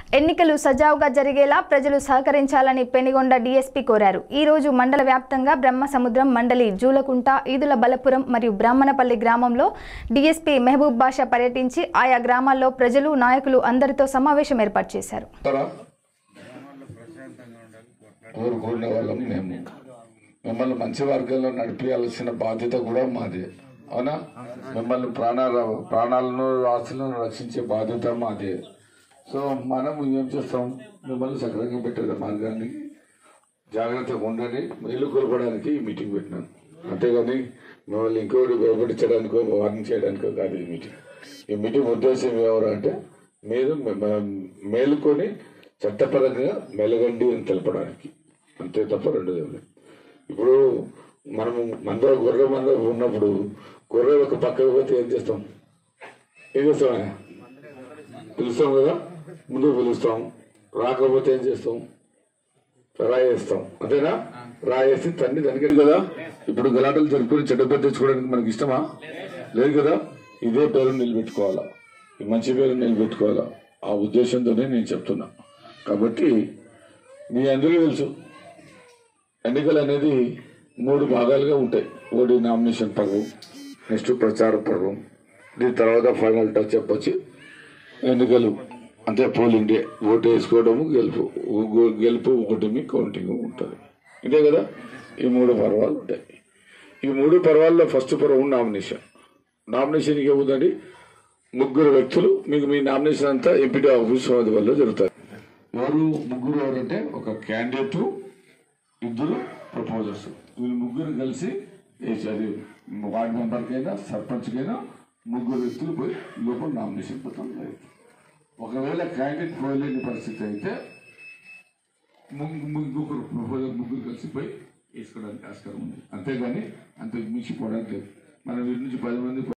ఎన్నికలు సజావుగా జరిగేలా ప్రజలు సహకరించాలని పెనుగొండ డీఎస్పీ కోరారు ఈ రోజు మండల వ్యాప్తంగా బ్రహ్మసముద్రం మండలి జూలకుంట ఈదుల బలపురం మరియు బ్రాహ్మణపల్లి గ్రామంలో డీఎస్పీ మెహబూబ్ బాషా పర్యటించి ఆయా గ్రామాల్లో ప్రజలు నాయకులు అందరితో సమావేశం ఏర్పాటు చేశారు తరా కోరుకునే వాళ్ళం మేము మిమ్మల్ని మంచి మార్గంలో నడిపించాల్సిన బాధ్యత కూడా మాదే అవునా మిమ్మల్ని ప్రాణాల ప్రాణాలను ఆస్తులను రక్షించే బాధ్యత మాదే సో మనం ఏం చేస్తాం మిమ్మల్ని సక్రమంగా పెట్టే మార్గాన్ని జాగ్రత్తగా ఉండండి మేలు కోల్పోవడానికి ఈ మీటింగ్ పెట్టినాను అంతేగాని మిమ్మల్ని ఇంకోటి భయపడించడానికో వార్నింగ్ చేయడానికో కాదు ఈ మీటింగ్ ఈ మీటింగ్ ఉద్దేశం ఎవరు అంటే మీరు మే- మే- మేలుకొని చట్టపరంగా మెలగండి అని తెలపడానికి అంతే తప్ప రెండు లేదు ఇప్పుడు మనము మంద గొర్రె మంద ఉన్నప్పుడు గొర్రె ఒక పక్కకు పోతే ఏం చేస్తాం ఏం చేస్తాం పిలుస్తాం కదా ముందు పిలుస్తాం రాకపోతే ఏం చేస్తాం రాయేస్తాం అంతేనా రాయేసి తండ్రి దానికి కదా ఇప్పుడు గలాటలు జరుపుకొని చెడ్డ పేరు తెచ్చుకోవడానికి మనకి ఇష్టమా లేదు కదా ఇదే పేరు నిలబెట్టుకోవాలా ఈ మంచి పేరు నిలబెట్టుకోవాలా ఆ ఉద్దేశంతోనే నేను చెప్తున్నా కాబట్టి మీ అందరూ తెలుసు ఎన్నికలు అనేది మూడు భాగాలుగా ఉంటాయి ఒకటి నామినేషన్ పర్వం నెక్స్ట్ ప్రచార పర్వం దీని తర్వాత ఫైనల్ టచ్ అప్ వచ్చి ఎన్నికలు అంటే పోలింగ్ డే ఓటు వేసుకోవడము గెలుపు గె- గెలుపు ఒకటిమి కౌంటింగ్ ఉంటుంది ఇదే కదా ఈ మూడు పర్వాలు ఉంటాయి ఈ మూడు పర్వాల్లో ఫస్ట్ పర్వం నామినేషన్ నామినేషన్ ఏముందండి ముగ్గురు వ్యక్తులు మీకు మీ నామినేషన్ అంతా ఎంపీటీ ఆఫీస్ వల్ల జరుగుతాయి ఎవరు ముగ్గురు ఎవరంటే ఒక క్యాండిడేట్ ఇద్దరు ప్రపోజర్స్ వీళ్ళు ముగ్గురు కలిసి వేసి అది వార్డు మెంబర్కైనా సర్పంచ్కైనా ముగ్గురు వ్యక్తులు పోయి లోపల నామినేషన్ పత్రం జరుగుతుంది ఒకవేళ క్యాండిడేట్ పోలేని పరిస్థితి అయితే ముగ్గు- ముగ్గురు ప్రపోజల్ ముగ్గురు కలిసి పోయి వేసుకోవడానికి ఆస్కారం ఉంది అంతేగాని అంత మించిపోవడానికి లేదు మనం వీటి నుంచి పది మంది